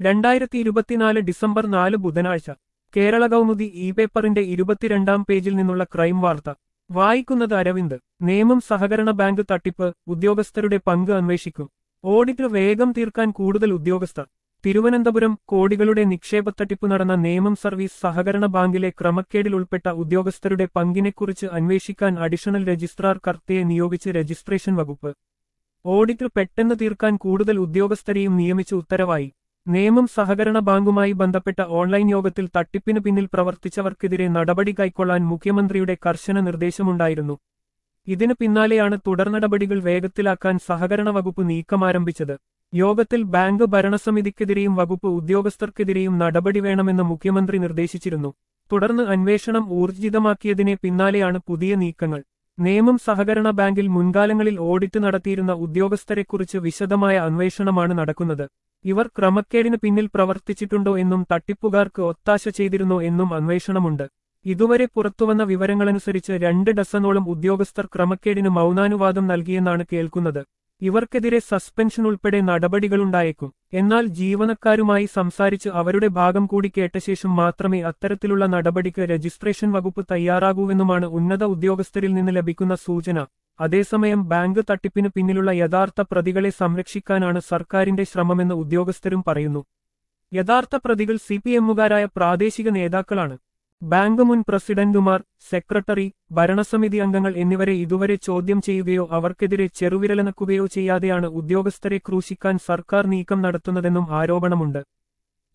രണ്ടായിരത്തി ഇരുപത്തിനാല് ഡിസംബർ നാല് ബുധനാഴ്ച കേരള കൗമുദി ഇ പേപ്പറിന്റെ ഇരുപത്തിരണ്ടാം പേജിൽ നിന്നുള്ള ക്രൈം വാർത്ത വായിക്കുന്നത് അരവിന്ദ് നിയമം സഹകരണ ബാങ്ക് തട്ടിപ്പ് ഉദ്യോഗസ്ഥരുടെ പങ്ക് അന്വേഷിക്കും ഓഡിറ്റ് വേഗം തീർക്കാൻ കൂടുതൽ ഉദ്യോഗസ്ഥർ തിരുവനന്തപുരം കോടികളുടെ നിക്ഷേപത്തട്ടിപ്പ് നടന്ന നിയമം സർവീസ് സഹകരണ ബാങ്കിലെ ക്രമക്കേടിൽ ഉൾപ്പെട്ട ഉദ്യോഗസ്ഥരുടെ പങ്കിനെക്കുറിച്ച് അന്വേഷിക്കാൻ അഡീഷണൽ രജിസ്ട്രാർ കർത്തയെ നിയോഗിച്ച് രജിസ്ട്രേഷൻ വകുപ്പ് ഓഡിറ്റ് പെട്ടെന്ന് തീർക്കാൻ കൂടുതൽ ഉദ്യോഗസ്ഥരെയും നിയമിച്ച് ഉത്തരവായി നിയമം സഹകരണ ബാങ്കുമായി ബന്ധപ്പെട്ട ഓൺലൈൻ യോഗത്തിൽ തട്ടിപ്പിന് പിന്നിൽ പ്രവർത്തിച്ചവർക്കെതിരെ നടപടി കൈക്കൊള്ളാൻ മുഖ്യമന്ത്രിയുടെ കർശന നിർദ്ദേശമുണ്ടായിരുന്നു ഇതിനു പിന്നാലെയാണ് തുടർ നടപടികൾ വേഗത്തിലാക്കാൻ സഹകരണ വകുപ്പ് നീക്കമാരംഭിച്ചത് യോഗത്തിൽ ബാങ്ക് ഭരണസമിതിക്കെതിരെയും വകുപ്പ് ഉദ്യോഗസ്ഥർക്കെതിരെയും നടപടി വേണമെന്ന് മുഖ്യമന്ത്രി നിർദ്ദേശിച്ചിരുന്നു തുടർന്ന് അന്വേഷണം ഊർജിതമാക്കിയതിനെ പിന്നാലെയാണ് പുതിയ നീക്കങ്ങൾ നിയമം സഹകരണ ബാങ്കിൽ മുൻകാലങ്ങളിൽ ഓഡിറ്റ് നടത്തിയിരുന്ന ഉദ്യോഗസ്ഥരെക്കുറിച്ച് വിശദമായ അന്വേഷണമാണ് നടക്കുന്നത് ഇവർ ക്രമക്കേടിന് പിന്നിൽ പ്രവർത്തിച്ചിട്ടുണ്ടോ എന്നും തട്ടിപ്പുകാർക്ക് ഒത്താശ ചെയ്തിരുന്നോ എന്നും അന്വേഷണമുണ്ട് ഇതുവരെ പുറത്തുവന്ന വിവരങ്ങളനുസരിച്ച് രണ്ട് ഡസനോളം ഉദ്യോഗസ്ഥർ ക്രമക്കേടിന് മൗനാനുവാദം നൽകിയെന്നാണ് കേൾക്കുന്നത് ഇവർക്കെതിരെ സസ്പെൻഷൻ ഉൾപ്പെടെ നടപടികളുണ്ടായേക്കും എന്നാൽ ജീവനക്കാരുമായി സംസാരിച്ച് അവരുടെ ഭാഗം കൂടി കേട്ട ശേഷം മാത്രമേ അത്തരത്തിലുള്ള നടപടിക്ക് രജിസ്ട്രേഷൻ വകുപ്പ് തയ്യാറാകൂവെന്നുമാണ് ഉന്നത ഉദ്യോഗസ്ഥരിൽ നിന്ന് ലഭിക്കുന്ന സൂചന അതേസമയം ബാങ്ക് തട്ടിപ്പിന് പിന്നിലുള്ള യഥാർത്ഥ പ്രതികളെ സംരക്ഷിക്കാനാണ് സർക്കാരിന്റെ ശ്രമമെന്ന് ഉദ്യോഗസ്ഥരും പറയുന്നു യഥാർത്ഥ പ്രതികൾ സി പി എമ്മുകാരായ പ്രാദേശിക നേതാക്കളാണ് ബാങ്ക് മുൻ പ്രസിഡന്റുമാർ സെക്രട്ടറി ഭരണസമിതി അംഗങ്ങൾ എന്നിവരെ ഇതുവരെ ചോദ്യം ചെയ്യുകയോ അവർക്കെതിരെ ചെറുവിരലനക്കുകയോ ചെയ്യാതെയാണ് ഉദ്യോഗസ്ഥരെ ക്രൂശിക്കാൻ സർക്കാർ നീക്കം നടത്തുന്നതെന്നും ആരോപണമുണ്ട്